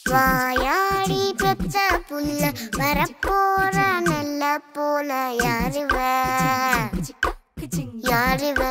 வாயாடி பெற்ற புல்ல வரப்போற நல்ல போல யாருவ யாருவ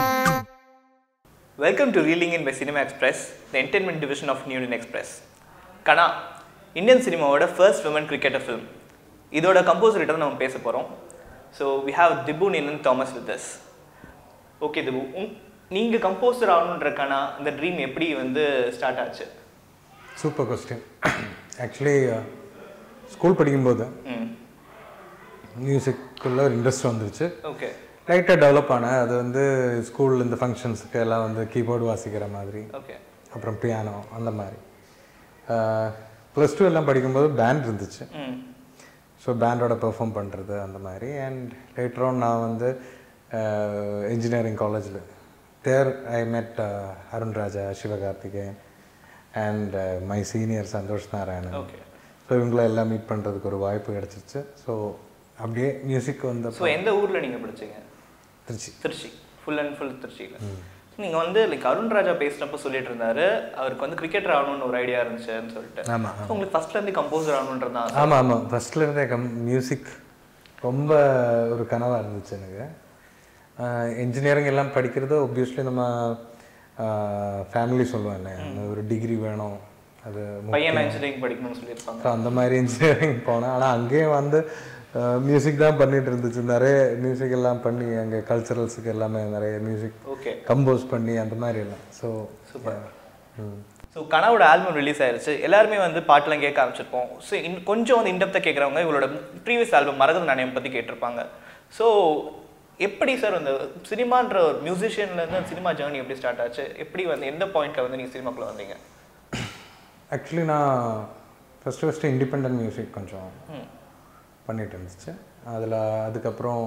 welcome to reeling in by Cinema Express the entertainment division of New Express Kanaa Indian சினிமாவோட ஃபர்ஸ்ட் விமன் கிரிக்கெட்டர் ஃபிலிம் இதோட கம்போசர்கிட்ட தான் நம்ம பேச போகிறோம் so we have Dhibu Ninan Thomas with us okay Dhibu உங் நீங்கள் கம்போசர் ஆகணுன்ற கனா இந்த ட்ரீம் எப்படி வந்து ஸ்டார்ட் ஆச்சு சூப்பர் கொஸ்டின் ஆக்சுவலி ஸ்கூல் படிக்கும்போது ம் மியூசிக்குள்ள ஒரு இன்ட்ரெஸ்ட் வந்துருச்சு ஓகே லைட்டாக டெவலப் ஆனேன் அது வந்து ஸ்கூல் இந்த ஃபங்க்ஷன்ஸுக்கு எல்லாம் வந்து கீபோர்டு வாசிக்கிற மாதிரி ஓகே அப்புறம் பியானோ அந்த மாதிரி ப்ளஸ் டூ எல்லாம் படிக்கும்போது பேண்ட் இருந்துச்சு ம் ஸோ பேண்டோட பெர்ஃபார்ம் பண்ணுறது அந்த மாதிரி அண்ட் லேட்டரும் நான் வந்து இன்ஜினியரிங் காலேஜில் there I met Arun Raja Sivakarthikeyan and my senior Santhosh Narayanan okay so இவங்கள எல்லாம் மீட் பண்ணுறதுக்கு ஒரு வாய்ப்பு கிடச்சிருச்சு ஸோ அப்படியே மியூசிக் வந்த ஸோ எந்த ஊரில் நீங்கள் படிச்சீங்க Trichy Trichy full and full திருச்சியில் நீங்கள் வந்து லைக் அருண் ராஜா பேசுகிறப்ப சொல்லிட்டு இருந்தாரு அவருக்கு வந்து கிரிக்கெட்டர் ஆகணும்னு ஒரு ஐடியா இருந்துச்சுன்னு சொல்லிட்டு ஆமாம் So, உங்களுக்கு ஃபர்ஸ்ட்லேருந்து கம்போசர் ஆகணுன்றது தான் ஆமாம் ஆமாம் ஃபஸ்ட்லேருந்தே கம் மியூசிக் ரொம்ப ஒரு கனவாக இருந்துச்சு எனக்கு இன்ஜினியரிங் எல்லாம் படிக்கிறது ஒப்வியஸ்லி நம்ம ஃபேமிலி சொல்லுவேன் இல்லையா அந்த ஒரு டிகிரி வேணும் அது பையன் இன்ஜினியரிங் படிக்கணும்னு சொல்லியிருப்பாங்க ஸோ அந்த மாதிரி இன்ஜினியரிங் போனேன் ஆனால் அங்கேயும் வந்து மியூசிக் தான் பண்ணிட்டு இருந்துச்சு நிறைய மியூசிக் எல்லாம் பண்ணி அங்கே கல்ச்சரல்ஸுக்கு எல்லாமே நிறைய மியூசிக் ஓகே கம்போஸ் பண்ணி அந்த மாதிரி எல்லாம் ஸோ சூப்பர் ஸோ கனவோட ஆல்பம் ரிலீஸ் ஆயிருச்சு எல்லாருமே வந்து பாட்டெலாம் கேட்க ஆரம்பிச்சிருப்போம் ஸோ இன் கொஞ்சம் வந்து இன்டெப்த்தாக கேட்குறவங்க இவளோட ப்ரீவியஸ் ஆல்பம் மரகத நாணயம் பற்றி கேட்டிருப்பாங்க ஸோ எப்படி சார் அந்த சினிமான்ற ஒரு மியூசிஷியன்லேருந்து சினிமா ஜேர்னி எப்படி ஸ்டார்ட் ஆச்சு எப்படி வந்து எந்த பாயிண்ட்டில் வந்து நீங்கள் சினிமாக்குள்ளே வந்தீங்க ஆக்சுவலி நான் ஃபஸ்ட்டு ஃபஸ்ட்டு இண்டிபெண்ட் மியூசிக் கொஞ்சம் ம் பண்ணிட்டு இருந்துச்சு அதில் அதுக்கப்புறம்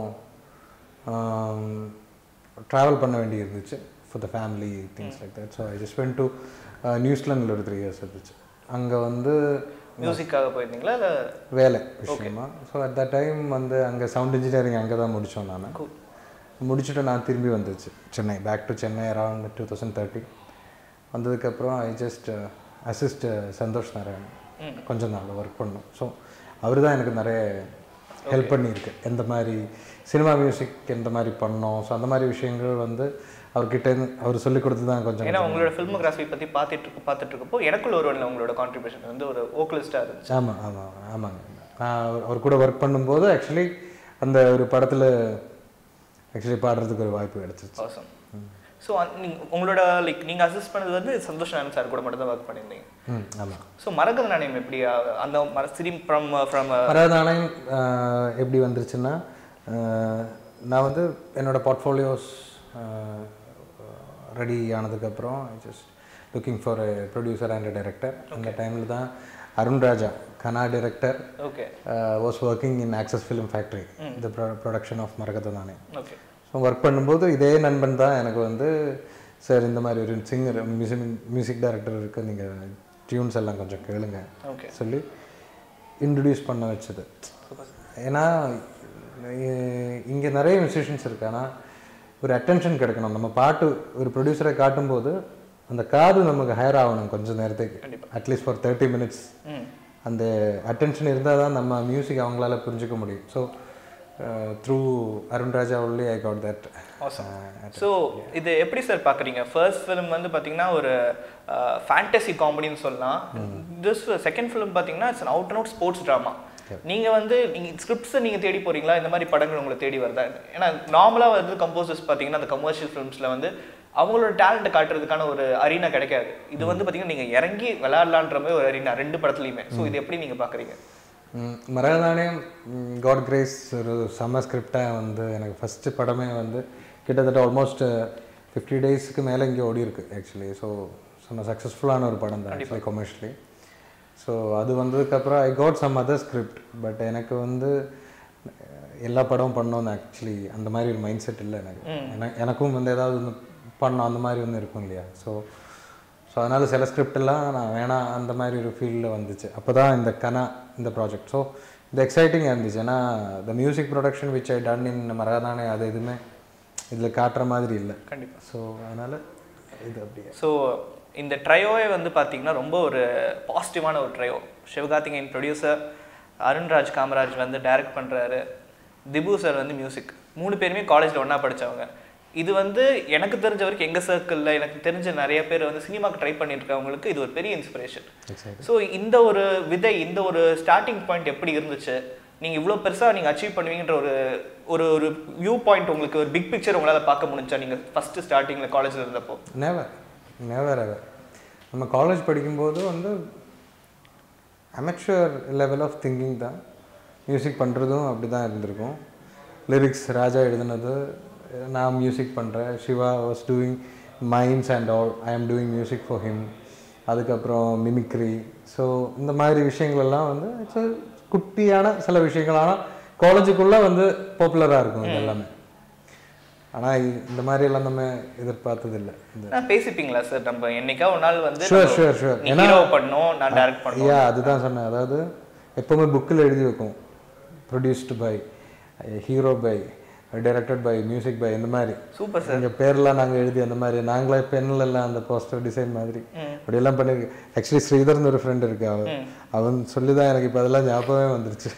ட்ராவல் பண்ண வேண்டி இருந்துச்சு for the family things like that so I just went to நியூசிலாண்டில் ஒரு த்ரீ இயர்ஸ் இருந்துச்சு அங்கே வந்து மியூசிக்காக போயிருந்தீங்களா இல்லை வேலை விஷயமா ஸோ அட் த டைம் வந்து அங்கே சவுண்ட் இன்ஜினியரிங் அங்கே தான் முடித்தோம் நான் Cool. முடிச்சுட்டு நான் திரும்பி வந்துச்சு Chennai back to Chennai around two thousand thirty வந்ததுக்கப்புறம் I just assist Santhosh Narayanan கொஞ்ச நாள் ஒர்க் பண்ணோம் ஸோ அவர் தான் எனக்கு நிறைய ஹெல்ப் பண்ணியிருக்கு எந்த மாதிரி சினிமா மியூசிக் எந்த மாதிரி பண்ணோம் ஸோ அந்த மாதிரி விஷயங்கள் வந்து அவர்கிட்ட இருந்து அவர் சொல்லி கொடுத்து தான் கொஞ்சம் ஏன்னா உங்களோட ஃபில்மோகிராஃபி பற்றி பார்த்துட்டு இருக்கு பார்த்துட்டு இருக்கப்போ எனக்குள்ள ஒரு உங்களோட கான்ட்ரிபியூஷன் வந்து ஒரு ஓக்கலிஸ்டாக இருந்துச்சு ஆமாம் ஆமாம் ஆமாங்க நான் அவர்- அவர் கூட ஒர்க் பண்ணும்போது ஆக்சுவலி அந்த ஒரு படத்தில் ஆக்சுவலி பாடுறதுக்கு ஒரு வாய்ப்பு கிடச்சிச்சு awesome ஸோ நீங்கள் உங்களோட லைக் நீங்கள் அசிஸ்ட் பண்ணது வந்து சந்தோஷ் நாராயண் சார் கூட மட்டும் தான் ஒர்க் பண்ணியிருந்தீங்க ம் ஆமாம் ஸோ மரகத நாணயம் எப்படி அஹ், அந்த மர சிரி ஃப்ரம் ஃப்ரம் பரவதானயம் எப்படி வந்துருச்சுன்னா ஆஹ், நான் வந்து என்னோடய போர்ட்ஃபோலியோஸ் ரெடி ஆனதுக்கப்புறம் I just looking for producer and director அந்த டைமில் தான் Arun Raja Kanaa director okay was working in Access Film Factory the production of Maragatha Naanayam okay so work பண்ணும்போது இதே நண்பன் தான் எனக்கு வந்து சார் இந்த மாதிரி ஒரு சிங்கர் மியூசிக் மியூசிக் டைரக்டர் இருக்கு நீங்கள் டியூன்ஸ் எல்லாம் கொஞ்சம் கேளுங்க ஓகே சொல்லி இன்ட்ரடியூஸ் பண்ண வச்சது ஏன்னா இங்கே நிறைய மியூசிஷியன்ஸ் இருக்கு ஆனால் ஒரு அட்டென்ஷன் கிடைக்கணும் நம்ம பாட்டு ஒரு ப்ரொடியூசரை காட்டும்போது அந்த காது நமக்கு ஹையர் ஆகணும் கொஞ்சம் நேரத்துக்கு அட்லீஸ்ட் ஃபார் தேர்ட்டி மினிட்ஸ் ம் அந்த அட்டென்ஷன் இருந்தால் தான் நம்ம மியூசிக் அவங்களால புரிஞ்சுக்க முடியும் so through Arun Raja only I got that so இது எப்படி சார் பார்க்குறீங்க ஃபர்ஸ்ட் ஃபிலிம் வந்து பார்த்தீங்கன்னா ஒரு ஃபேண்டசி காமெடின்னு சொல்லலாம் திஸ் செகண்ட் ஃபிலிம் பார்த்தீங்கன்னா it's out and out sports drama நீங்கள் வந்து நீங்கள் ஸ்கிரிப்ட்ஸை நீங்கள் தேடி போகிறீங்களா இந்த மாதிரி படங்கள் உங்களை தேடி வருதா ஏன்னா நார்மலாக வந்து கம்போசர்ஸ் பார்த்தீங்கன்னா அந்த கமர்ஷியல் ஃபிலிம்ஸில் வந்து அவங்களோட டேலண்ட்டை காட்டுறதுக்கான ஒரு அரீனா கிடைக்காது இது வந்து பார்த்தீங்கன்னா நீங்கள் இறங்கி விளையாடலான்ற மாதிரி ஒரு அரீனா ரெண்டு படத்துலையுமே ஸோ இது எப்படி நீங்கள் பார்க்குறீங்க மரதானியம் காட் கிரேஸ் ஒரு செம்ம ஸ்கிரிப்டாக வந்து எனக்கு ஃபஸ்ட்டு படமே வந்து கிட்டத்தட்ட ஆல்மோஸ்ட் ஃபிஃப்டி டேஸ்க்கு மேலே இங்கே ஓடி இருக்கு ஆக்சுவலி ஸோ செம்ம சக்ஸஸ்ஃபுல்லான ஒரு படம் தான் ஆக்சுவலி கொமர்ஷியலி ஸோ அது வந்ததுக்கப்புறம் I got some other script but எனக்கு வந்து அஹ், எல்லா படமும் பண்ணோன்னு ஆக்சுவலி அந்த மாதிரி ஒரு மைண்ட் செட் இல்லை எனக்கு என- எனக்கும் வந்து ஏதாவது ஒன்று பண்ணோம் அந்த மாதிரி ஒன்று இருக்கும் இல்லையா ஸோ ஸோ அதனால் சில ஸ்கிரிப்ட் எல்லாம் நான் வேணாம் அந்த மாதிரி ஒரு ஃபீல்டில் வந்துச்சு அப்போ தான் இந்த கனா இந்த ப்ராஜெக்ட் ஸோ இது எக்ஸைட்டிங்காக இருந்துச்சு ஏன்னா the music production which I done in மரதானே அது எதுவுமே இதில் காட்டுற மாதிரி இல்லை கண்டிப்பாக ஸோ அதனால் இது அப்படியே ஸோ இந்த ட்ரையோவே வந்து பார்த்தீங்கன்னா ரொம்ப ஒரு பாசிட்டிவான ஒரு ட்ரையோ சிவகார்த்திகேயன் ப்ரொடியூசர் அருண்ராஜ் காமராஜ் வந்து டைரக்ட் பண்ணுறாரு திபு சார் வந்து மியூசிக் மூணு பேருமே காலேஜில் ஒன்றா படிச்சவங்க இது வந்து எனக்கு தெரிஞ்ச வரைக்கும் எங்கள் சர்க்கிளில் எனக்கு தெரிஞ்ச நிறைய பேர் வந்து சினிமாக்கு ட்ரை பண்ணிட்டு இருக்கவங்களுக்கு இது ஒரு பெரிய இன்ஸ்பிரேஷன் Exactly. ஸோ இந்த ஒரு விதை இந்த ஒரு ஸ்டார்டிங் பாயிண்ட் எப்படி இருந்துச்சு நீங்கள் இவ்வளோ பெருசாக நீங்கள் அச்சீவ் பண்ணுவீங்கன்ற ஒரு ஒரு ஒரு வியூ பாயிண்ட் உங்களுக்கு ஒரு பிக் பிக்சர் உங்களால் பார்க்க முடிஞ்சா நீங்கள் ஃபஸ்ட்டு ஸ்டார்டிங்கில் காலேஜில் இருந்தப்போ நெவர் நெவர் எவர் நம்ம காலேஜ் படிக்கும்போது வந்து அமெச்சுவர் லெவல் ஆஃப் திங்கிங் தான் மியூசிக் பண்ணுறதும் அப்படி தான் இருந்திருக்கும் லிரிக்ஸ் ராஜா எழுதுனது நான் மியூசிக் பண்ணுறேன் Siva was doing minds and all I am doing music for him அதுக்கப்புறம் மிமிக்ரி ஸோ இந்த மாதிரி விஷயங்களெல்லாம் வந்து இட்ஸ் குட்டியான சில விஷயங்கள் ஆனால் காலேஜுக்குள்ளே வந்து பாப்புலராக இருக்கும் இது எல்லாமே ஆனால் இந்த மாதிரி எல்லாம் நம்ம எதிர்பார்த்ததில்லை இந்த நான் பேசிப்பீங்களா சார் நம்ம என்னைக்கா ஒரு நாள் வந்து Sure, நம்ம- sure, sure. நீ ஏன்னா- ஹீரோ பண்ணணும் நான் டைரக்ட் பண்ணணும் ஐயா அதுதான் சொன்னேன் அதாவது எப்போவுமே புக்கில் எழுதி வைக்கும் produced by hero by directed by music by இந்த மாதிரி சூப்பர் சார் எங்கள் பேர்லாம் நாங்கள் எழுதி அந்த மாதிரி நாங்களே பென்னில் எல்லாம் அந்த போஸ்டர் டிசைன் மாதிரி அப்படியெல்லாம் பண்ணியிருக்கேன் ஆக்சுவலி ஸ்ரீதர்னு ஒரு ஃப்ரெண்ட் இருக்கு அவன் அவன் சொல்லி தான் எனக்கு இப்போ அதெல்லாம் ஞாபகமே வந்துருச்சு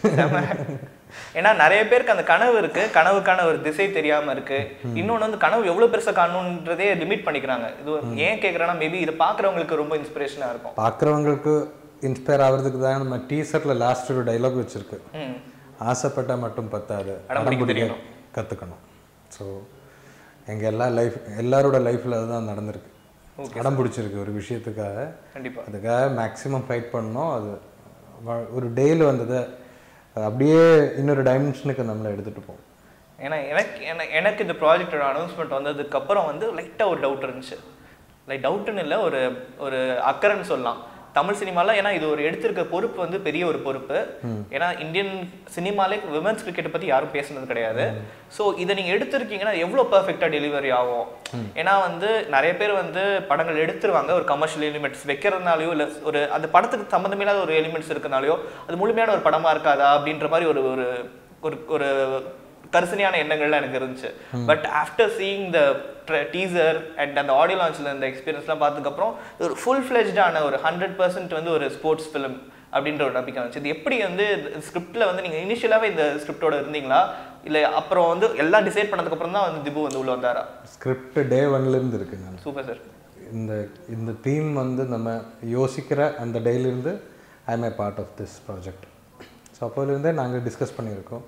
ஏன்னா நிறைய பேருக்கு அந்த கனவு இருக்கு கனவுக்கான ஒரு திசை தெரியாம இருக்கு இன்னொன்னு வந்து கனவு எவ்வளவு பெருசா காணணுன்றதே லிமிட் பண்ணிக்கிறாங்க இது ஒரு- ஏன் கேக்குறேன்னா மேபி இதை பாக்குறவங்களுக்கு ரொம்ப இன்ஸ்பிரேஷனா இருக்கும் பார்க்குறவங்களுக்கு இன்ஸ்பயர் ஆகிறதுக்கு தான் நம்ம டீசரில் லாஸ்ட் ஒரு டைலாக் வச்சுருக்கு ம். ஆசைப்பட்டா மட்டும் பத்தாது அடம் பிடிக்க தெரியணும். கற்றுக்கணும் ஸோ எங்கள் எல்லா லைஃப் எல்லாரோட லைஃப்பில் அதுதான் நடந்திருக்கு அடம் பிடிச்சிருக்கு ஒரு விஷயத்துக்காக கண்டிப்பா அதுக்காக மேக்ஸிமம் ஃபைட் பண்ணோம் அது வ- ஒரு டேயில் வந்தது அது அப்படியே இன்னொரு டைமென்ஷனுக்கு நம்மளை எடுத்துகிட்டு போகும் ஏன்னா எனக்கு என- எனக்கு இந்த ப்ராஜெக்டோட அனௌன்ஸ்மெண்ட் வந்ததுக்கு அப்புறம் வந்து லைட்டாக ஒரு டவுட் இருந்துச்சு லைக் டவுட்டுன்னு இல்லை ஒரு ஒரு அக்கறைன்னு சொல்லலாம் தமிழ் சினிமால ஏன்னா இது ஒரு எடுத்திருக்க பொறுப்பு வந்து பெரிய ஒரு பொறுப்பு ஏன்னா இந்தியன் சினிமாலே விமன்ஸ் கிரிக்கெட்டை பற்றி யாரும் பேசுனது கிடையாது ஸோ இதை நீங்கள் எடுத்திருக்கீங்கன்னா எவ்வளோ பர்ஃபெக்டாக டெலிவரி ஆகும் ஏன்னா வந்து நிறைய பேர் வந்து படங்கள் எடுத்துருவாங்க ஒரு கமர்ஷியல் எலிமெண்ட்ஸ் வைக்கிறதுனாலயோ இல்லை ஒரு அந்த படத்துக்கு சம்மந்தமில்லாத ஒரு எலிமெண்ட்ஸ் இருக்கனாலயோ அது முழுமையான ஒரு படமா இருக்காதா அப்படின்ற மாதிரி ஒரு ஒரு ஒரு ஒரு கரிசனையான எண்ணங்கள்லாம் எனக்கு இருந்துச்சு but after seeing the teaser and அந்த ஆடியோ லான்ச்சில் இந்த எக்ஸ்பீரியன்ஸ்லாம் பார்த்ததுக்கப்புறம் இது ஒரு ஃபுல் ஃப்ளெஜ்டான ஒரு ஹண்ட்ரட் பர்சன்ட் வந்து ஒரு ஸ்போர்ட்ஸ் ஃபிலிம் அப்படின்ற ஒரு நம்பிக்கை வந்துச்சு இது எப்படி வந்து ஸ்கிரிப்டில் வந்து நீங்கள் இனிஷியலாகவே இந்த ஸ்கிரிப்டோட இருந்தீங்களா இல்லை அப்புறம் வந்து எல்லாம் டிசைட் பண்ணதுக்கப்புறம் தான் வந்து திபு வந்து உள்ள வந்தாரா ஸ்கிரிப்ட் டே ஒன்லேருந்து இருக்கு நான் சூப்பர் சார் இந்த இந்த தீம் வந்து நம்ம யோசிக்கிற அந்த டேலேருந்து I am a part of this project so அப்போலேருந்தே நாங்கள் டிஸ்கஸ் பண்ணியிருக்கோம்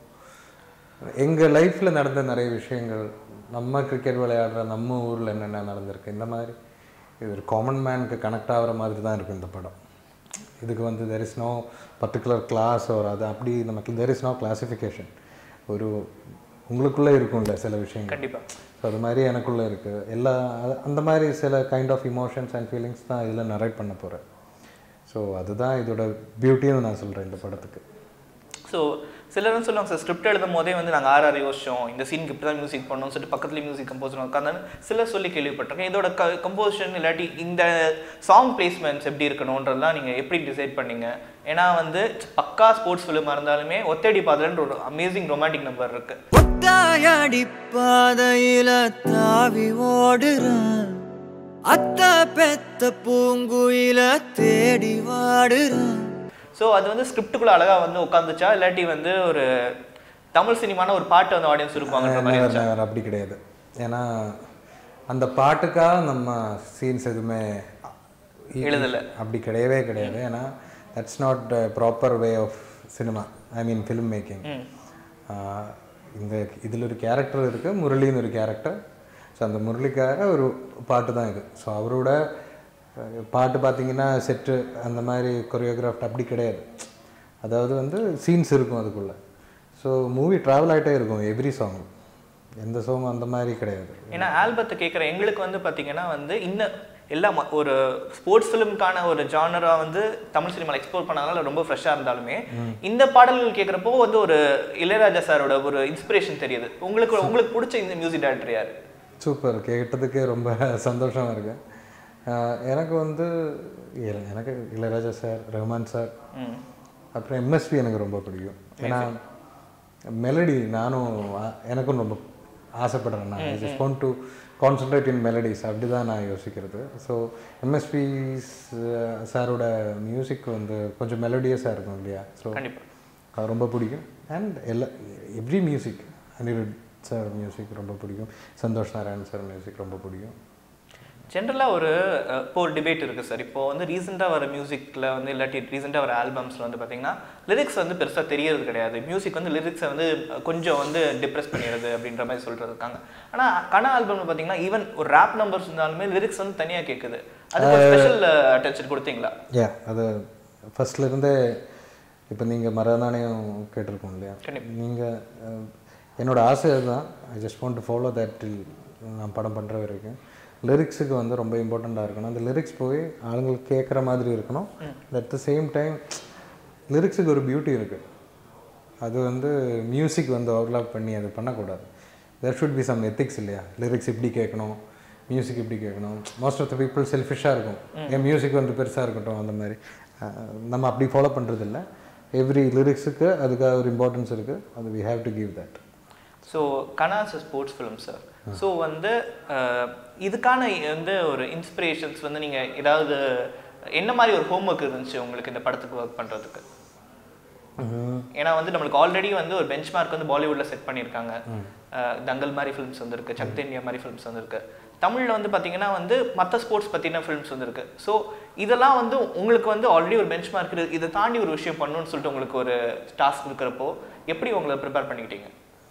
எங்கள் லைஃப்பில் நடந்த நிறைய விஷயங்கள் நம்ம கிரிக்கெட் விளையாடுற நம்ம ஊரில் என்னென்ன நடந்திருக்கு இந்த மாதிரி இது ஒரு காமன் மேனுக்கு கனெக்ட் ஆகிற மாதிரி தான் இருக்கும் இந்த படம் இதுக்கு வந்து there is no particular class ஒரு அது அப்படி நமக்கு தெர் இஸ் நோ கிளாசிஃபிகேஷன் ஒரு உங்களுக்குள்ளே இருக்கும்ல சில விஷயங்கள் கண்டிப்பா ஸோ அது மாதிரி எனக்குள்ளே இருக்குது எல்லா அது- அந்த மாதிரி சில kind of emotions and feelings தான் இதில் நரேட் பண்ண போகிறேன் ஸோ அதுதான் இதோட பியூட்டின்னு நான் சொல்கிறேன் இந்த படத்துக்கு ஸோ சிலரும் சொல்லுவாங்க சார் ஸ்கிரிப்ட் எழுதும் போதே வந்து நாங்கள் ஆர் ஆர் யோசிச்சோம் இந்த சீனுக்கு இப்படி தான் மியூசிக் பண்ணோம் சொல்லிட்டு பக்கத்துலேயே மியூசிக் கம்போஸ் உட்காந்து சிலர் சொல்லி கேள்விப்பட்டிருக்கேன் இதோட க கம்போசிஷன் இல்லாட்டி இந்த சாங் பிளேஸ்மெண்ட்ஸ் எப்படி இருக்கணுன்றதுலாம் நீங்கள் எப்படி டிசைட் பண்ணீங்க ஏன்னா வந்து பக்கா ஸ்போர்ட்ஸ் ஃபிலிமாக இருந்தாலுமே ஒத்தடி பாதலன்ற ஒரு அமேசிங் ரொமான்டிக் நம்பர் இருக்கு ஒத்தாயடி பாதையில தாவி ஓடுறான் அத்த பெத்த பூங்குயில தேடி வாடுறான் ஸோ அது வந்து ஸ்கிரிப்டுக்குள்ள அழகாக வந்து உட்காந்துச்சா இல்லாட்டி வந்து ஒரு தமிழ் சினிமான ஒரு பாட்டு வந்து ஆடியன்ஸ் இருப்பாங்கன்ற மாதிரி நேவர் இருந்துச்சா? நேவர் அப்படி கிடையாது ஏன்னா அந்த பாட்டுக்காக நம்ம சீன்ஸ் எதுவுமே எழுதல. அப்படி கிடையவே கிடையாது ஏன்னா that's not proper way of cinema I mean film making இந்த இதில் ஒரு கேரக்டர் இருக்குது முரளின்னு ஒரு கேரக்டர் ஸோ அந்த முரளிக்காக ஒரு பாட்டு தான் இது ஸோ அவரோட அஹ், பாட்டு பார்த்தீங்கன்னா செட்டு அந்த மாதிரி கொரியோகிராஃப்ட் அப்படி கிடையாது அதாவது வந்து சீன்ஸ் இருக்கும் அதுக்குள்ளே ஸோ மூவி ட்ராவல் ஆகிட்டே இருக்கும் எவ்ரி சாங் எந்த சாங் அந்த மாதிரி கிடையாது ஏன்னா ஆல்பத்தை கேட்குற எங்களுக்கு வந்து பார்த்தீங்கன்னா வந்து இன்னும் எல்லாம் ம- ஒரு ஸ்போர்ட்ஸ் ஃபிலிம்க்கான ஒரு ஜானரா வந்து தமிழ் சினிமாவில் எக்ஸ்ப்ளோர் பண்ணனால ரொம்ப ஃப்ரெஷ்ஷாக இருந்தாலுமே இந்த பாடல்கள் கேட்குறப்போ வந்து ஒரு இளையராஜா சாரோட ஒரு இன்ஸ்பிரேஷன் தெரியுது உங்களுக்கு உங்களுக்கு பிடிச்ச இந்த மியூசிக் டைரக்டர் யார் சூப்பர் கேட்டதுக்கே ரொம்ப சந்தோஷமா இருக்கு ஆஹ் எனக்கு வந்து இல- எனக்கு இளையராஜா சார் ரஹ்மான் சார் ம் அப்புறம் எம்எஸ்வி எனக்கு ரொம்ப பிடிக்கும் ஏன்னா மெலடி நானும் ஆ- எனக்கும் ரொம்ப ஆசைப்படுறேன் நான் just want to concentrate in melodies அப்படி தான் நான் யோசிக்கிறது ஸோ எம்எஸ்பி சாரோட மியூசிக் வந்து கொஞ்சம் மெலடியஸாக இருக்கும் இல்லையா ஸோ கண்டிப்பா அது ரொம்ப பிடிக்கும் அண்ட் எல்லா every music Anirudh sir music ரொம்ப பிடிக்கும் சந்தோஷ் நாராயண் சார் மியூசிக் ரொம்ப பிடிக்கும் ஜென்ரலாக ஒரு அஹ், இப்போ ஒரு டிபேட் இருக்குது சார் இப்போ வந்து ரீசெண்டாக வர மியூசிக்கில் வந்து இல்லாட்டி ரீசெண்டாக வர ஆல்பம்ஸில் வந்து பார்த்தீங்கன்னா லிரிக்ஸ் வந்து பெருசாக தெரியறது கிடையாது மியூசிக் வந்து லிரிக்ஸை வந்து அஹ், கொஞ்சம் வந்து டிப்ரெஸ் பண்ணிடுது அப்படின்ற மாதிரி சொல்கிறது இருக்காங்க ஆனால் கன ஆல்பம்ல பார்த்தீங்கன்னா ஈவன் ஒரு ரேப் நம்பர்ஸ் இருந்தாலுமே லிரிக்ஸ் வந்து தனியாக கேட்குது அதுக்கு ஒரு ஸ்பெஷல் அட்டென்ஷன் கொடுத்தீங்களா யா அது ஃபஸ்ட்லேருந்தே இப்போ நீங்கள் மரநாணயம் கேட்டிருக்கோம் இல்லையா நீங்கள் என்னோட ஆசை அதுதான் I just want to follow that நான் படம் பண்ணுற வரைக்கும் லிரிக்ஸுக்கு வந்து ரொம்ப இம்பார்ட்டண்ட்டாக இருக்கணும் அந்த லிரிக்ஸ் போய் ஆளுங்களுக்கு கேட்குற மாதிரி இருக்கணும் அட் த சேம் டைம் லிரிக்ஸுக்கு ஒரு பியூட்டி இருக்குது அது வந்து மியூசிக் வந்து ஓவர்லாப் பண்ணி அது பண்ணக்கூடாது there should be some ethics இல்லையா லிரிக்ஸ் இப்படி கேட்கணும் மியூசிக் இப்படி கேட்கணும் மோஸ்ட் ஆஃப் த பீப்புள் செல்ஃபிஷாக இருக்கும் என் மியூசிக் வந்து பெருசாக இருக்கட்டும் அந்த மாதிரி அஹ், நம்ம அப்படி ஃபாலோ பண்ணுறதில்ல எவ்ரி லிரிக்ஸுக்கு அதுக்காக ஒரு இம்பார்ட்டன்ஸ் இருக்குது அது we have to give that so Kanaa's sports film sir so வந்து அஹ், இதுக்கான வந்து ஒரு இன்ஸ்பிரேஷன்ஸ் வந்து நீங்கள் ஏதாவது என்ன மாதிரி ஒரு ஹோம்ஒர்க் இருந்துச்சு உங்களுக்கு இந்த படத்துக்கு ஒர்க் பண்ணுறதுக்கு ஏன்னா வந்து நம்மளுக்கு ஆல்ரெடி வந்து ஒரு பெஞ்ச் மார்க் வந்து பாலிவுட்ல செட் பண்ணியிருக்காங்க அஹ், தங்கல் மாதிரி ஃபிலிம்ஸ் வந்திருக்கு சக்தி இந்தியா மாதிரி ஃபிலிம்ஸ் வந்திருக்கு தமிழில் வந்து பார்த்தீங்கன்னா வந்து மற்ற ஸ்போர்ட்ஸ் பற்றின ஃபிலிம்ஸ் வந்திருக்கு ஸோ இதெல்லாம் வந்து உங்களுக்கு வந்து ஆல்ரெடி ஒரு பெஞ்ச் மார்க் இதை தாண்டி ஒரு விஷயம் பண்ணணும்னு சொல்லிட்டு உங்களுக்கு ஒரு டாஸ்க் இருக்கிறப்போ எப்படி உங்களை ப்ரிப்பேர் பண்ணிக்கிட்டீங்க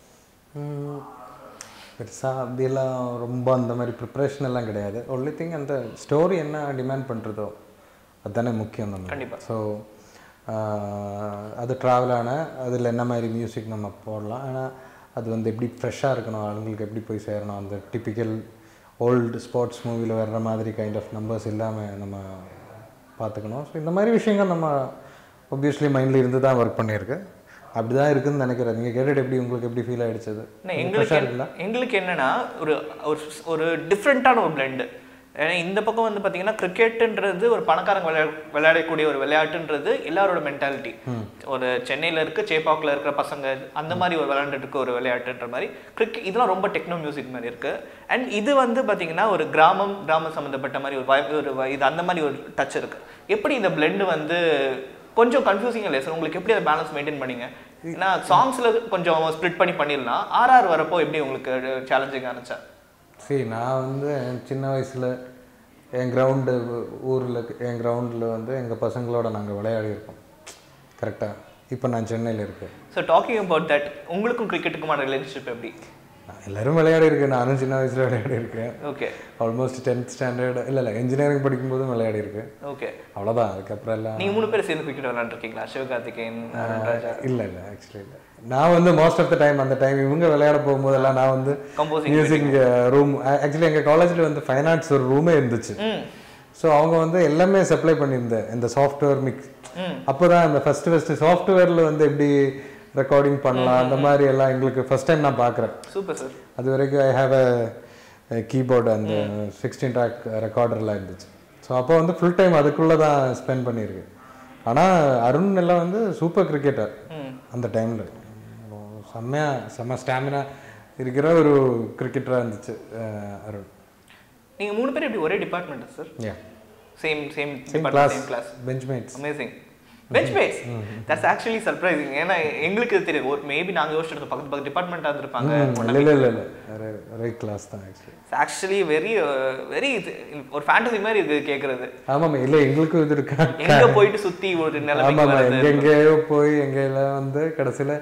பெருசாக அப்படியெல்லாம் ரொம்ப அந்த மாதிரி ப்ரிப்ரேஷன் எல்லாம் கிடையாது ஒன்லி திங் அந்த ஸ்டோரி என்ன டிமாண்ட் பண்ணுறதோ அதுதானே முக்கியம் நம்ம கண்டிப்பா. ஸோ அது ட்ராவலான அதில் என்ன மாதிரி மியூசிக் நம்ம போடலாம் ஆனால் அது வந்து எப்படி ஃப்ரெஷ்ஷாக இருக்கணும் ஆளுங்களுக்கு எப்படி போய் சேரணும் அந்த டிப்பிக்கல் ஓல்டு ஸ்போர்ட்ஸ் மூவியில் வர்ற மாதிரி கைண்ட் ஆஃப் நம்பர்ஸ் இல்லாமல் நம்ம பார்த்துக்கணும் ஸோ இந்த மாதிரி விஷயங்கள் நம்ம ஒப்வியஸ்லி மைண்டில் இருந்து தான் ஒர்க் பண்ணியிருக்கு அப்படி தான் இருக்குதுன்னு நினைக்கிறேன் நீங்கள் கேட்டுட்டு எப்படி உங்களுக்கு எப்படி ஃபீல் ஆகிடுச்சது அண்ணா, எங்களுக்கு என்ன- எங்களுக்கு என்னன்னா ஒரு ஒரு ஒரு டிஃப்ரெண்ட்டான ஒரு பிளெண்டு ஏன்னா இந்த பக்கம் வந்து பார்த்தீங்கன்னா கிரிக்கெட்டுன்றது ஒரு பணக்காரங்க விளையா விளையாடக்கூடிய ஒரு விளையாட்டுன்றது எல்லாரோட மென்டாலிட்டி ஒரு சென்னையில் இருக்க சேப்பாக்கில் இருக்கிற பசங்க அந்த மாதிரி ஒரு விளையாண்டுட்டு இருக்க ஒரு விளையாட்டுன்ற மாதிரி கிரிக்கெட் இதெல்லாம் ரொம்ப டெக்னோ மியூசிக் மாதிரி இருக்கு அண்ட் இது வந்து பார்த்தீங்கன்னா ஒரு கிராமம் கிராமம் சம்மந்தப்பட்ட மாதிரி ஒரு வி- ஒரு வி- இது அந்த மாதிரி ஒரு டச் இருக்கு எப்படி இந்த பிளெண்டு வந்து கொஞ்சம் கன்ஃபியூசிங் இல்லை சார் உங்களுக்கு எப்படி அதை பேலன்ஸ் மெயின்டைன் பண்ணீங்க ஏன்னா சாங்ஸ்ல கொஞ்சம் ஸ்ப்ளிட் பண்ணி பண்ணிடலாம் ஆர்ஆர் வரப்போ எப்படி உங்களுக்கு சேலஞ்சிங் ஆனிச்சா சரி நான் வந்து சின்ன வயசில் என் கிரவுண்டு ஊரில் என் கிரவுண்டில் வந்து எங்கள் பசங்களோட நாங்கள் விளையாடி இருக்கோம் கரெக்டாக இப்போ நான் சென்னையில் இருக்கேன் ஸோ டாக்கிங் அபவுட் தட் உங்களுக்கும் கிரிக்கெட்டுக்குமான ரிலேஷன்ஷிப் எப்படி நான் எல்லாரும் விளையாடி இருக்கேன் நானும் சின்ன வயசில் விளையாடி இருக்கேன் ஓகே ஆல்மோஸ்ட் டென்த் ஸ்டாண்டர்ட் இல்லை இல்லை இன்ஜினியரிங் படிக்கும்போதும் விளையாடி இருக்கேன் ஓகே அவ்வளோதான் அதுக்கப்புறம் எல்லாம் நீங்க மூணு பேர் சேர்ந்து கிரிக்கெட் விளையாண்டுருக்கீங்களா சிவகார்த்திகேயன் அருண் ராஜா இல்லை இல்லை ஆக்சுவலி இல்லை நான் வந்து மோஸ்ட் ஆஃப் த டைம் அந்த டைம் இவங்க விளையாட போகும்போதெல்லாம் நான் வந்து Composing மியூசிக் ரூம் ஆக்சுவலி எங்கள் காலேஜில் வந்து ஃபைன் ஆர்ட்ஸ் ஒரு ரூமே இருந்துச்சு ம் ஸோ அவங்க வந்து எல்லாமே சப்ளை பண்ணியிருந்தேன் இந்த சாஃப்ட்வேர் மிக்ஸ் அப்போ தான் அந்த ஃபஸ்ட்டு ஃபஸ்ட்டு சாஃப்ட்வேரில் வந்து எப்படி ரெக்கார்டிங் பண்ணலாம் அந்த மாதிரி எல்லாம் எங்களுக்கு ஃபஸ்ட் டைம் நான் பார்க்குறேன் சூப்பர் சார் அது வரைக்கும் ஐ ஹாவ் அ கீபோர்டு அந்த சிக்ஸ்டீன் ட்ராக் ரெக்கார்டர்லாம் இருந்துச்சு ஸோ அப்போ வந்து ஃபுல் டைம் அதுக்குள்ளே தான் ஸ்பெண்ட் பண்ணியிருக்கேன் ஆனால் அருண் எல்லாம் வந்து சூப்பர் கிரிக்கெட்டர் அந்த டைமில் செம்மையாக செம்ம ஸ்டாமினா இருக்கிற ஒரு கிரிக்கெட்டராக இருந்துச்சு அஹ், அருண் நீங்க மூணு பேர் எப்படி ஒரே department sir yeah same same same department class same class bench mates amazing bench mates that's actually surprising ஏன்னா எங்களுக்கு இது தெரியும் ஒரு மேபி நாங்க யோசிச்சிருந்தோம் பக்கத்து பக்கத்து டிபார்ட்மெண்ட்டாக இருந்திருப்பாங்க இல்லை இல்லை இல்லை இல்லை ஒரே கிளாஸ் தான் ஆக்சுவலி ஆக்சுவலி வெரி வெரி ஒரு ஃபேண்டசி மாதிரி இருக்கு கேக்குறது ஆமாம் இல்லை எங்களுக்கும் இது இருக்கா எங்க போயிட்டு சுத்தி ஒரு நிலைமைக்கு ஆமாம் வருது எங்கெங்கேயோ போய் எங்கெல்லாம் வந்து கடைசியில்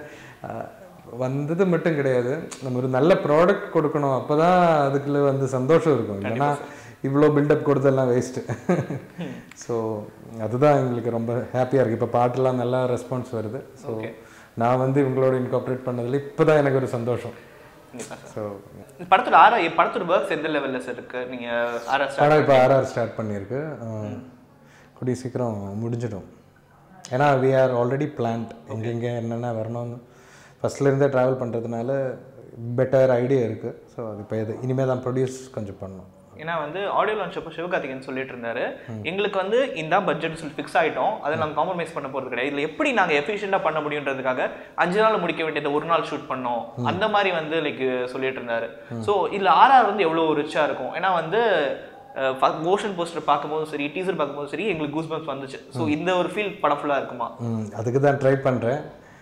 வந்தது மட்டும் கிடையாது நம்ம ஒரு நல்ல ப்ராடக்ட் கொடுக்கணும் அப்போ தான் அதுக்குள்ள வந்து சந்தோஷம் இருக்கும் இல்லைன்னா இவ்வளோ பில்டப் கொடுத்தெல்லாம் வேஸ்ட்டு ஸோ அதுதான் எங்களுக்கு ரொம்ப ஹாப்பியாக இருக்குது இப்போ பாட்டெல்லாம் நல்லா ரெஸ்பான்ஸ் வருது ஸோ நான் வந்து இவங்களோட இன்கார்பரேட் பண்ணதில் இப்போ தான் எனக்கு ஒரு சந்தோஷம் கண்டிப்பா சார் ஸோ படத்தோட ஆரா படத்தோட ஒர்க்ஸ் எந்த லெவல்ல சார் இருக்கு நீங்க ஆரா படம் இப்போ ஆர்ஆர் ஸ்டார்ட் பண்ணியிருக்கு அஹ், கூடிய சீக்கிரம் முடிஞ்சிடும் ஏன்னா வி ஆர் ஆல்ரெடி பிளான்ட் எங்கெங்கே என்னென்ன வரணும்னு ஃபஸ்ட்லேருந்தே ட்ராவல் பண்ணுறதுனால பெட்டர் ஐடியா இருக்குது ஸோ அது இப்போ இது இனிமேல் தான் ப்ரொடியூஸ் கொஞ்சம் பண்ணணும் ஏன்னா வந்து ஆடியோ லான்ச் அப்போ சிவகார்த்திகேயன் சொல்லிட்டு இருந்தாரு எங்களுக்கு வந்து இந்த பட்ஜெட் சொல்லி ஃபிக்ஸ் ஆயிட்டோம் அதை நாங்கள் காம்ப்ரமைஸ் பண்ண போறது கிடையாது இதுல எப்படி நாங்க எஃபிஷியண்டாக பண்ண முடியுன்றதுக்காக அஞ்சு நாள் முடிக்க வேண்டியதை ஒரு நாள் ஷூட் பண்ணோம் அந்த மாதிரி வந்து லைக் சொல்லிட்டு இருந்தாரு ஸோ இதுல ஆர்ஆர் வந்து எவ்வளவு ரிச்சா இருக்கும் ஏன்னா வந்து மோஷன் போஸ்டர் பார்க்கும்போதும் சரி டீசர் பார்க்கும்போதும் சரி எங்களுக்கு கூஸ் பம்ப்ஸ் வந்துச்சு ஸோ இந்த ஒரு ஃபீல் படம் ஃபுல்லா இருக்குமா ம், அதுக்கு தான் ட்ரை பண்ணுறேன்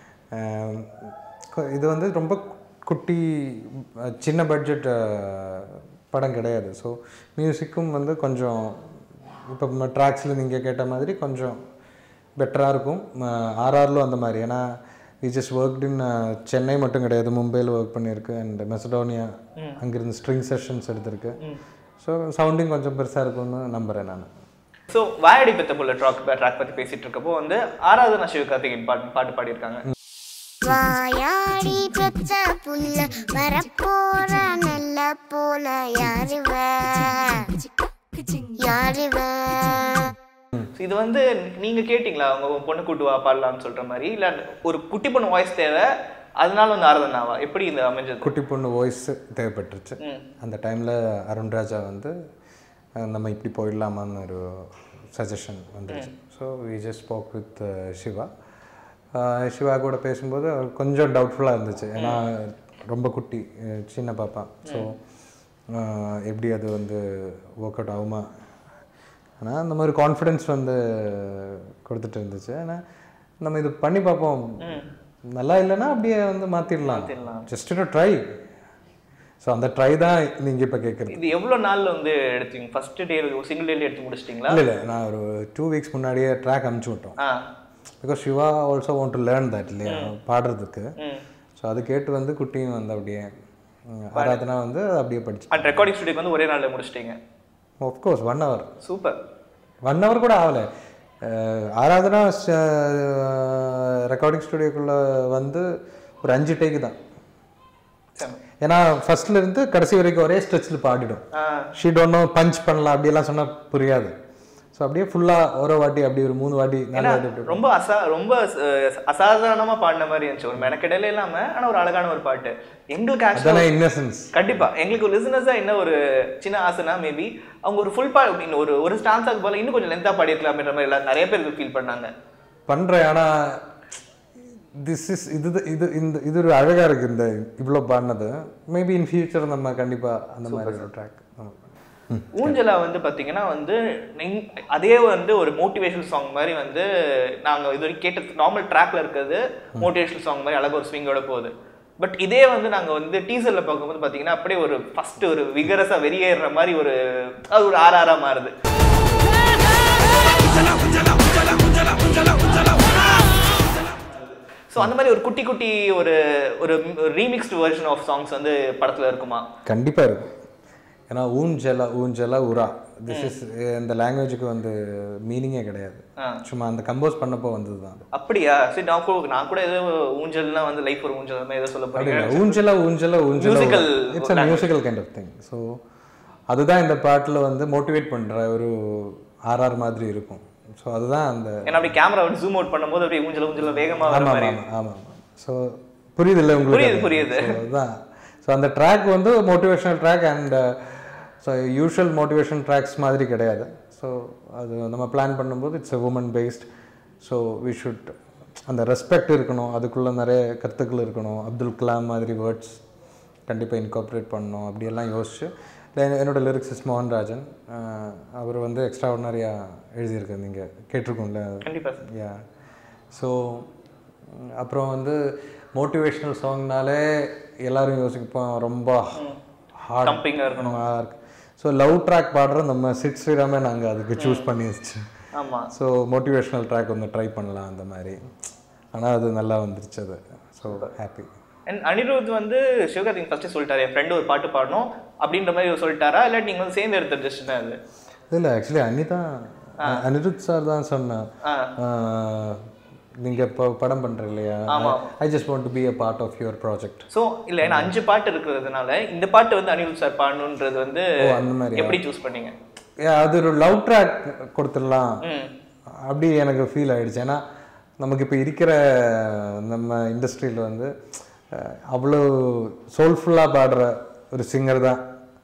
இது வந்து ரொம்ப குட்டி அஹ், சின்ன பட்ஜெட் படம் கிடையாது ஸோ மியூசிக்கும் வந்து கொஞ்சம் இப்போ ட்ராக்ஸில் நீங்கள் கேட்ட மாதிரி கொஞ்சம் பெட்டராக இருக்கும் ஆர்ஆர்லும் அந்த மாதிரி ஏன்னா we just work in Chennai மட்டும் கிடையாது மும்பையில் ஒர்க் பண்ணியிருக்கு அண்ட் மெசடோனியா அங்கிருந்து ஸ்ட்ரிங் செஷன்ஸ் எடுத்திருக்கு ஸோ சவுண்டிங் கொஞ்சம் பெருசாக இருக்கும்னு நம்புகிறேன் நான் ஸோ வாயடி பெத்த புள்ள ட்ராக் ட்ராக் பத்தி பேசிட்டு இருக்கப்போ வந்து ஆராதனா சிவகார்த்திகேயன் பாட்டு பாட்டு பாடியிருக்காங்க வாயாடி பெத்த புள்ள வரப்போற நல்ல போல யாருவ யாருவ So இது வந்து நீங்க கேட்டிங்களா அவங்க உன் பொண்ணு கூட்டு வா பாடலாம்னு சொல்ற மாதிரி இல்ல ஒரு குட்டி பொண்ணு வாய்ஸ் தேவை அதனால வந்து ஆராதனாவா எப்படி இந்த அமைஞ்சது குட்டி பொண்ணு வாய்ஸ் தேவைப்பட்டுருச்சு ம். அந்த டைமில் அருண் ராஜா வந்து அஹ், நம்ம இப்படி போயிடலாமான்னு ஒரு சஜஷன் வந்துருச்சு so we just spoke with Siva uh, Siva கூட பேசும்போது அவர் கொஞ்சம் டவுட்ஃபுல்லாக இருந்துச்சு ஏன்னா ரொம்ப குட்டி அஹ், சின்ன பாப்பா ஸோ எப்படி அது வந்து ஒர்க் அவுட் ஆகுமா ஆனால் அந்த மாதிரி கான்ஃபிடென்ஸ் வந்து கொடுத்துட்டு இருந்துச்சு ஆனால் நம்ம இது பண்ணி பார்ப்போம் நல்லா இல்லைன்னா அப்படியே வந்து மாற்றிடலாம் ஜஸ்ட் டு ட்ரை ஸோ அந்த ட்ரை தான் நீங்கள் இப்போ கேட்குறது இது எவ்வளவு நாள்ல வந்து எடுத்தீங்க ஃபர்ஸ்ட் டே சிங்கிள் டேல எடுத்து முடிச்சிட்டீங்களா இல்லை இல்லை நான் ஒரு டூ வீக்ஸ் முன்னாடியே ட்ராக் அமுச்சு விட்டோம் ah because Siva also want to learn that இல்லையா பாடுறதுக்கு ம் ஸோ அது கேட்டு வந்து குட்டியும் வந்து அப்படியே ம், ஆராதனா வந்து அப்படியே படிச்சு அண்ட் ரெக்கார்டிங் ஸ்டுடியோக்கு வந்து ஒரே நாள்ல முடிச்சிட்டீங்க of course one hour super one hour கூட ஆகலை ஆராதனா ரெக்கார்டிங் ஸ்டுடியோக்குள்ளே வந்து ஒரு அஞ்சு டேக்கு தான் ஏன்னா ஃபர்ஸ்ட்ல இருந்து கடைசி வரைக்கும் ஒரே ஸ்ட்ரெச்சில் பாடிடும் ah she don't know punch பண்ணலாம் அப்படியெல்லாம் சொன்னால் புரியாது ஸோ அப்படியே ஃபுல்லாக ஒரு வாட்டி அப்படி ஒரு மூணு வாட்டி நாலு ஏன்னா வாட்டி அப்படி ரொம்ப அசா ரொம்ப அஹ், அசாதாரணமா பாடின மாதிரி இருந்துச்சு ஒரு மெனக்கெடல இல்லாம ஆனா ஒரு அழகான ஒரு பாட்டு எங்களுக்கு ஆக்சுவலா அதானே இன்னசென்ஸ் கண்டிப்பா எங்களுக்கு ஒரு லிசனர்ஸா என்ன ஒரு சின்ன ஆசைனா மேபி அவங்க ஒரு ஃபுல் பா இன்னும் ஒரு ஒரு ஸ்டான்ஸாக்கு போல இன்னும் கொஞ்சம் லென்த்தா பாடியிருக்கலாம்ன்ற மாதிரி எல்லாரும் நிறைய பேர் ஃபீல் பண்ணாங்க பண்ணுறேன் ஆனால் திஸ் இஸ் இது இது இந்த இது ஒரு அழகாக இருக்குது இந்த இவ்வளோ பாடினது மேபி இன் ஃபியூச்சர் நம்ம கண்டிப்பாக அந்த மாதிரி ஒரு ட்ராக் ஊஞ்சலா வந்து பாத்தீங்கன்னா வந்து நீங்க- அதே வந்து ஒரு மோட்டிவேஷனல் சாங் மாதிரி வந்து நாங்க இது வரைக்கும் கேட்ட நார்மல் ட்ராக்ல இருக்கிறது மோட்டிவேஷனல் சாங் மாதிரி அழகா ஒரு ஸ்விங்கோட போகுது பட் இதே வந்து நாங்க வந்து டீசர்ல பார்க்கும்போது பாத்தீங்கன்னா அப்படியே ஒரு ஃபர்ஸ்ட் ஒரு விகரஸா வெளியேற மாதிரி ஒரு அது ஒரு ஆர் ஆரா மாறுது ஸோ அந்த மாதிரி ஒரு குட்டி குட்டி ஒரு ஒரு ரீமிக்ஸ்டு வெர்ஷன் ஆஃப் சாங்ஸ் வந்து படத்துல இருக்குமா கண்டிப்பாக இருக்கும் ஏன்னா ஊஞ்சலா ஊஞ்சலா உரா திஸ் இஸ் இந்த லாங்குவேஜுக்கு வந்து மீனிங்கே கிடையாது ஆ. சும்மா அந்த கம்போஸ் பண்ணப்போ வந்தது தான் அது அப்படியா சரி நான் கூட நான் கூட ஏதோ ஊஞ்சல்னா வந்து லைஃப் ஒரு ஊஞ்சல் அந்த மாதிரி ஏதோ சொல்ல அப்படி போறீங்க இல்லை ஊஞ்சலா ஊஞ்சலா ஊஞ்சலா Musical it's a musical kind of thing so அதுதான் இந்த பாட்டில் வந்து மோட்டிவேட் பண்ணுற ஒரு ஆர்ஆர் மாதிரி இருக்கும் ஸோ அதுதான் அந்த ஏன்னா அப்படி கேமரா வந்து ஜூம் அவுட் பண்ணும்போது அப்படியே ஊஞ்சல ஊஞ்சல வேகமா வர ஆமாம் மாதிரி ஆமாம் ஆமாம் ஸோ புரியுது இல்லை உங்களுக்கு புரியுது, அது? புரியுது. So, அதுதான் ஸோ அந்த ட்ராக் வந்து motivational track and so usual motivation tracks மாதிரி கிடையாது ஸோ அது நம்ம பிளான் பண்ணும்போது it's a woman based so we should அந்த ரெஸ்பெக்ட் இருக்கணும் அதுக்குள்ளே நிறைய கருத்துக்கள் இருக்கணும் அப்துல் கலாம் மாதிரி வேர்ட்ஸ் கண்டிப்பாக இன்கார்பரேட் பண்ணணும் அப்படியெல்லாம் யோசிச்சு then என்னோட லிரிக்ஸிஸ்ட் மோகன்ராஜன் அஹ், அவர் வந்து எக்ஸ்ட்ராடினரியாக எழுதியிருக்காரு நீங்கள் கேட்டிருக்கோம்ல கண்டிப்பா யா ஸோ அப்புறம் வந்து மோட்டிவேஷ்னல் சாங்னாலே எல்லாரும் யோசிப்போம் ரொம்ப ஹார்ட் Thumping-ஆ இருக்கணும். ஸோ லவ் ட்ராக் பாடுற நம்ம சிட் ஸ்ரீராமே நாங்கள் அதுக்கு சூஸ் பண்ணி வச்சு ஆமா ஸோ மோட்டிவேஷ்னல் ட்ராக் ஒன்று ட்ரை பண்ணலாம் அந்த மாதிரி ஆனால் அது நல்லா வந்துருச்சு அது ஸோ ஹாப்பி அண்ட் அனிருத் வந்து சிவகார்த்திக் ஃபர்ஸ்ட் சொல்லிட்டாரு என் ஃப்ரெண்டு ஒரு பாட்டு பாடணும் அப்படின்ற மாதிரி சொல்லிட்டாரா இல்லை நீங்க வந்து சேர்ந்து எடுத்த ஜஸ்ட் தான் அது இல்லை ஆக்சுவலி அனிதா அனிருத் சார் தான் சொன்னேன் நீங்கள் இப்போ படம் பண்ணுற இல்லையா I just want to be a part of your project so இல்ல ஏன்னா அஞ்சு பாட்டு இருக்கிறதுனால இந்த பாட்டு வந்து அனிருத் சார் பாடணுன்றது வந்து ஓ அந்த மாதிரி எப்படி சூஸ் பண்ணீங்க அது ஒரு லவ் ட்ராக் கொடுத்துடலாம் ம் அப்படி எனக்கு ஃபீல் ஆயிடுச்சு ஏன்னா நமக்கு இப்போ இருக்கிற நம்ம இண்டஸ்ட்ரியில் வந்து அஹ், அவ்வளோ சோல்ஃபுல்லாக பாடுற ஒரு சிங்கர் தான்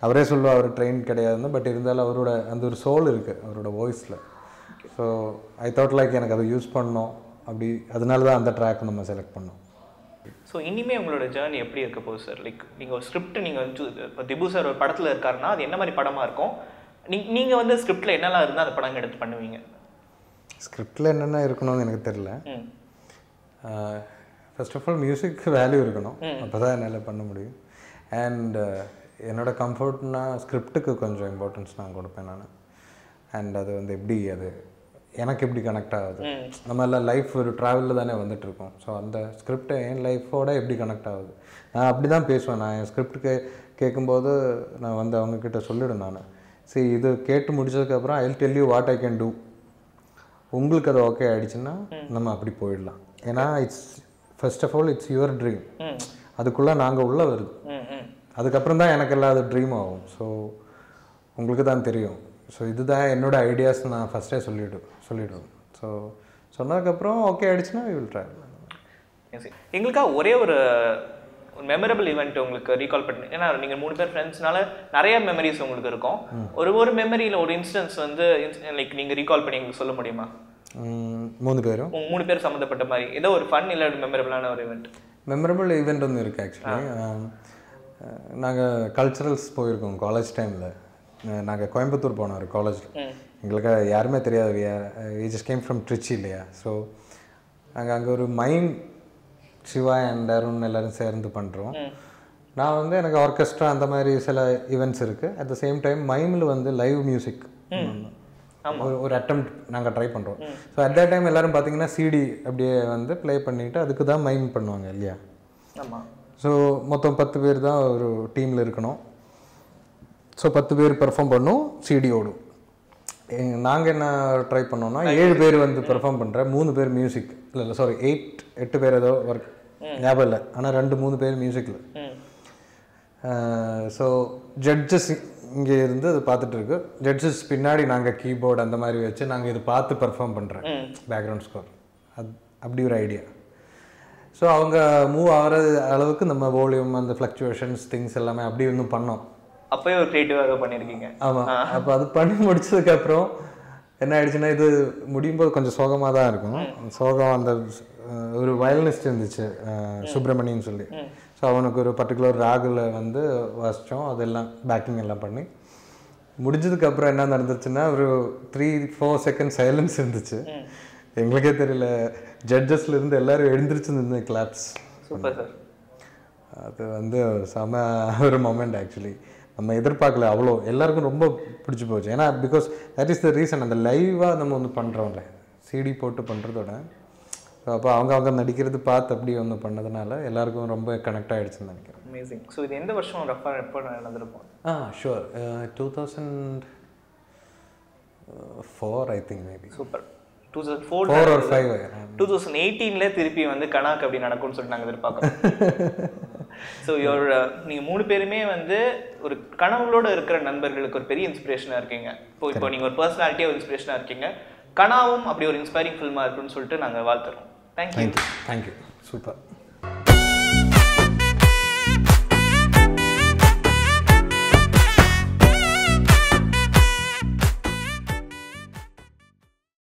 அவரே சொல்லுவா அவர் ட்ரெயின் கிடையாதுன்னு பட் இருந்தாலும் அவரோட அந்த ஒரு சோல் இருக்குது அவரோட வாய்ஸில் ஸோ ஐ தாட் லைக் எனக்கு அதை யூஸ் பண்ணோம் அப்படி அதனால தான் அந்த ட்ராக் நம்ம செலக்ட் பண்ணோம் ஸோ இனிமே உங்களோட ஜேர்னி எப்படி இருக்க போகுது சார் லைக் நீங்கள் ஒரு ஸ்கிரிப்ட் நீங்கள் வந்து இப்போ திபு சார் ஒரு படத்தில் இருக்காருன்னா அது என்ன மாதிரி படமாக இருக்கும் நீ நீங்கள் வந்து ஸ்கிரிப்டில் என்னெல்லாம் இருந்தால் அந்த படம் எடுத்து பண்ணுவீங்க ஸ்கிரிப்டில் என்னென்ன இருக்கணும்னு எனக்கு தெரில ம் first of all music value இருக்கணும் அப்போ தான் என்னால் பண்ண முடியும் அண்ட் என்னோட கம்ஃபர்ட்னா ஸ்கிரிப்டுக்கு கொஞ்சம் இம்பார்ட்டன்ஸ் நான் கொடுப்பேன் நான் அண்ட் அது வந்து எப்படி அது எனக்கு எப்படி கனெக்ட் ஆகுது நம்ம எல்லாம் லைஃப் ஒரு ட்ராவலில் தானே வந்துட்டு இருக்கோம் ஸோ அந்த ஸ்கிரிப்டை என் லைஃபோட எப்படி கனெக்ட் ஆகுது நான் அப்படி தான் பேசுவேன் நான் என் ஸ்கிரிப்ட் கே கேட்கும்போது நான் வந்து அவங்கக்கிட்ட சொல்லிவிடும் நான் சரி இது கேட்டு முடிச்சதுக்கப்புறம் I tell you what I can do உங்களுக்கு அது ஓகே ஆயிடுச்சுன்னா நம்ம அப்படி போயிடலாம் ஏன்னா it's first of all it's your dream அதுக்குள்ளே நாங்கள் உள்ளே வருது ம் ம் அதுக்கப்புறம் தான் எனக்கு எல்லாம் அது ட்ரீம் ஆகும் ஸோ உங்களுக்கு தான் தெரியும் ஸோ இதுதான் என்னோட ஐடியாஸ் நான் ஃபஸ்ட்டே சொல்லிவிடு சொல்லிவிடுவேன் ஸோ சொன்னதுக்கப்புறம் ஓகே ஆயிடுச்சுன்னா we will try Yes, sir. எங்களுக்காக ஒரே ஒரு மெமரபிள் ஈவெண்ட் உங்களுக்கு ரீகால் பண்ணி ஏன்னா நீங்கள் மூணு பேர் ஃப்ரெண்ட்ஸ்னால நிறைய மெமரிஸ் உங்களுக்கு இருக்கும் ஒரு ஒரு மெமரியில் ஒரு இன்ஸ்டன்ஸ் வந்து லைக் நீங்கள் ரீகால் பண்ணி எங்களுக்கு சொல்ல முடியுமா மூணு பேரும் உங்க மூணு பேர் சம்மந்தப்பட்ட மாதிரி ஏதோ ஒரு ஃபன் இல்லை மெமரபிளான ஒரு ஈவெண்ட் மெமரபிள் ஈவெண்ட் ஒன்று இருக்குது ஆக்சுவலி நாங்கள் கல்ச்சுரல்ஸ் போயிருக்கோம் காலேஜ் டைமில் நாங்கள் கோயம்புத்தூர் போனோம் ஒரு காலேஜில் எங்களுக்கு யாருமே தெரியாது we just came from Trichy இல்லையா ஸோ நாங்கள் அங்கே ஒரு மைண்ட் சிவா அண்ட் அருண் எல்லாரும் சேர்ந்து பண்ணுறோம் நான் வந்து எனக்கு ஆர்கெஸ்ட்ரா அந்த மாதிரி சில ஈவெண்ட்ஸ் இருக்குது அட் த சேம் டைம் மைமில் வந்து லைவ் மியூசிக் ஒரு ஒரு அட்டம் நாங்கள் ட்ரை பண்ணுறோம் ஸோ அட் that டைம் எல்லாரும் பார்த்தீங்கன்னா சிடி அப்படியே வந்து ப்ளே பண்ணிவிட்டு அதுக்கு தான் மைம் பண்ணுவாங்க இல்லையா ஆமாம் ஸோ மொத்தம் பத்து பேர் தான் ஒரு டீமில் இருக்கணும் ஸோ பத்து பேர் பெர்ஃபார்ம் பண்ணும் சிடி ஓடும் நாங்கள் என்ன ட்ரை பண்ணோம்னா ஏழு பேர் வந்து பெர்ஃபார்ம் பண்ணுற மூணு பேர் மியூசிக் இல்லை இல்லை சாரி எயிட் எட்டு பேர் ஏதோ ஒர்க் ஞாபகம் இல்லை ஆனால் ரெண்டு மூணு பேர் மியூசிக்கில் ம் ஸோ ஜட்ஜஸ் இங்கே இருந்து அது பார்த்துட்டு இருக்கு ஜட்ஜஸ் பின்னாடி நாங்கள் கீபோர்டு அந்த மாதிரி வச்சு நாங்கள் இது பார்த்து பெர்ஃபார்ம் பண்ணுறேன் பேக்ரவுண்ட் ஸ்கோர் அது அப்படி ஒரு ஐடியா ஸோ அவங்க மூவ் ஆகிற அளவுக்கு நம்ம வால்யூம் அந்த ஃப்ளக்சுவேஷன்ஸ் திங்ஸ் எல்லாமே அப்படி இன்னும் பண்ணோம் அப்போயே ஒரு க்ரியேட்டிவாக பண்ணியிருக்கீங்க ஆமாம் அப்போ அது பண்ணி முடிச்சதுக்கப்புறம் என்ன ஆயிடுச்சுன்னா இது முடியும் போது கொஞ்சம் சோகமாக தான் இருக்கும் சோகம் அந்த அஹ், ஒரு வயலினிஸ்ட் இருந்துச்சு அஹ், சுப்பிரமணியன் சொல்லி ஸோ அவனுக்கு ஒரு பர்டிகுலர் ராகில் வந்து வாசித்தோம் அதெல்லாம் பேக்கிங் எல்லாம் பண்ணி முடிஞ்சதுக்கப்புறம் என்ன நடந்துச்சுன்னா ஒரு த்ரீ ஃபோர் செகண்ட் சைலன்ஸ் இருந்துச்சு எங்களுக்கே தெரியல ஜட்ஜஸ்ல இருந்து எல்லாரும் எழுந்திரிச்சு நின்று கிளாப்ஸ் சூப்பர் சார் அது வந்து செம ஒரு மொமெண்ட் ஆக்சுவலி நம்ம எதிர்பார்க்கல அவ்வளோ எல்லாருக்கும் ரொம்ப பிடிச்சி போச்சு ஏன்னா because that is the reason அந்த லைவாக நம்ம வந்து பண்ணுறோம்ல சிடி போட்டு பண்ணுறதோட அப்போ அவங்க அவங்க நடிக்கிறது பார்த்து அப்படி ஒன்று பண்ணதுனால எல்லாருக்கும் ரொம்ப கனெக்ட் ஆகிடுச்சுன்னு நினைக்கிறேன் அமேசிங் ஸோ இது எந்த வருஷம் ரஃபாக எப்போ நடந்திருப்போம் ah sure two thousand four I think maybe super two thousand four four or five two thousand எயிட்டீனில் திருப்பி வந்து கணக்கு அப்படி நடக்கும்னு சொல்லிட்டு நாங்கள் எதிர்பார்க்குறோம் ஸோ யோர் நீங்கள் மூணு பேருமே வந்து ஒரு கனவுகளோட இருக்கிற நண்பர்களுக்கு ஒரு பெரிய இன்ஸ்பிரேஷனாக இருக்கீங்க இப்போ இப்போ நீங்கள் ஒரு பர்சனாலிட்டியாக ஒரு இன்ஸ்பிரேஷனாக இருக்கீங்க கனாவும் அப்படி ஒரு இன்ஸ்பைரிங் ஃபில்மாக இருக்குன்னு சொல்லிட்டு நாங்கள் வாழ்த்துறோம் தேங்க்யூ தேங்க்யூ தேங்க்யூ சூப்பர்